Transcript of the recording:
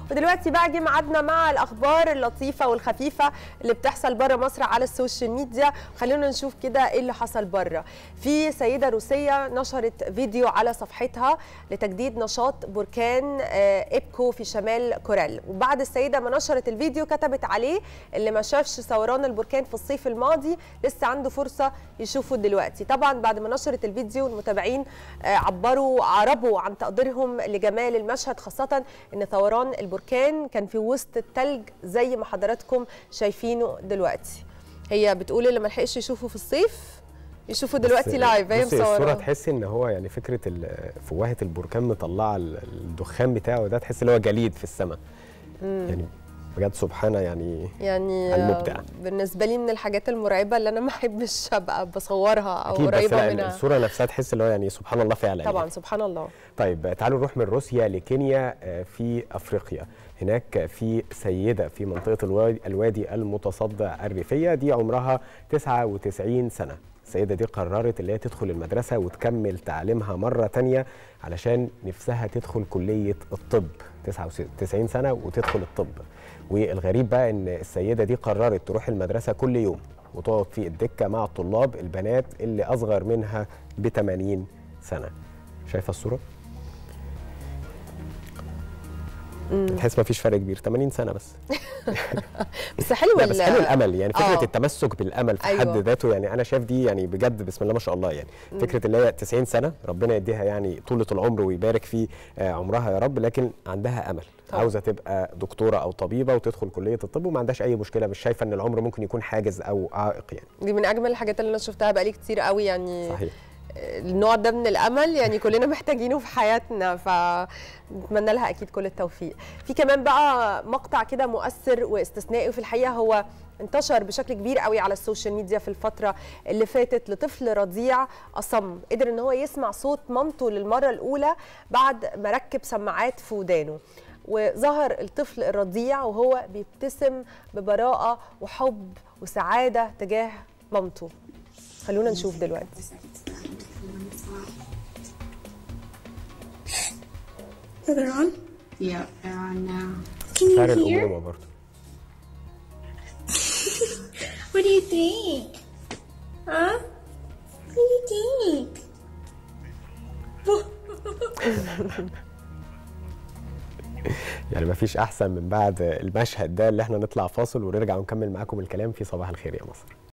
ودلوقتي بقى جه ميعادنا مع الاخبار اللطيفه والخفيفه اللي بتحصل بره مصر على السوشيال ميديا خلينا نشوف كده ايه اللي حصل بره في سيده روسيه نشرت فيديو على صفحتها لتجديد نشاط بركان ابكو في شمال كورال وبعد السيده ما نشرت الفيديو كتبت عليه اللي ما شافش ثوران البركان في الصيف الماضي لسه عنده فرصه يشوفه دلوقتي طبعا بعد ما نشرت الفيديو المتابعين عبروا عربوا عن تقديرهم لجمال المشهد خاصه ان ثوران البركان كان في وسط التلج زي ما حضراتكم شايفينه دلوقتي هي بتقول اللي ما لحقش يشوفه في الصيف يشوفوا دلوقتي لايف هي بصي الصوره مصوره تحسي ان هو يعني فكره ال- فوهه البركان مطلعه ال- الدخان بتاعه ده تحس ان هو جليد في السماء يعني بجد سبحانه يعني يعني المبدع. بالنسبه لي من الحاجات المرعبه اللي انا ما احبش ابقى بصورها او اكيد بس قريبه لا منها الصوره نفسها تحس اللي هو يعني سبحان الله فعلا طبعا يعني. سبحان الله طيب تعالوا نروح من روسيا لكينيا آه، في افريقيا هناك في سيده في منطقه الوادي, الوادي المتصدع الريفيه دي عمرها 99 سنه السيده دي قررت اللي هي تدخل المدرسه وتكمل تعليمها مره تانية علشان نفسها تدخل كليه الطب 99 سنه وتدخل الطب والغريب بقى ان السيده دي قررت تروح المدرسه كل يوم وتقعد في الدكه مع الطلاب البنات اللي اصغر منها ب 80 سنه شايفه الصوره تحس ما فيش فرق كبير 80 سنه بس بس حلو لا بس ال- حلو الامل يعني فكره آه. التمسك بالامل في أيوة. حد ذاته يعني انا شايف دي يعني بجد بسم الله ما شاء الله يعني فكره اللي هي 90 سنه ربنا يديها يعني طولة العمر ويبارك في آه، عمرها يا رب لكن عندها امل طبعا. عاوزه تبقى دكتوره او طبيبه وتدخل كليه الطب وما عندهاش اي مشكله مش شايفه ان العمر ممكن يكون حاجز او عائق يعني دي من اجمل الحاجات اللي انا شفتها بقالي كتير قوي يعني صحيح النوع ده من الامل يعني كلنا محتاجينه في حياتنا فنتمنى لها اكيد كل التوفيق في كمان بقى مقطع كده مؤثر واستثنائي وفي الحقيقه هو انتشر بشكل كبير قوي على السوشيال ميديا في الفتره اللي فاتت لطفل رضيع اصم قدر ان هو يسمع صوت مامته للمره الاولى بعد ما ركب سماعات في ودانه وظهر الطفل الرضيع وهو بيبتسم ببراءه وحب وسعاده تجاه مامته خلونا نشوف دلوقتي Are they on? Yeah, they're on now. Can you فرق hear? الامومه برضه What do you think? Huh? What do you think? يعني ما فيش احسن من بعد المشهد ده اللي احنا نطلع فاصل ونرجع ونكمل معاكم الكلام في صباح الخير يا مصر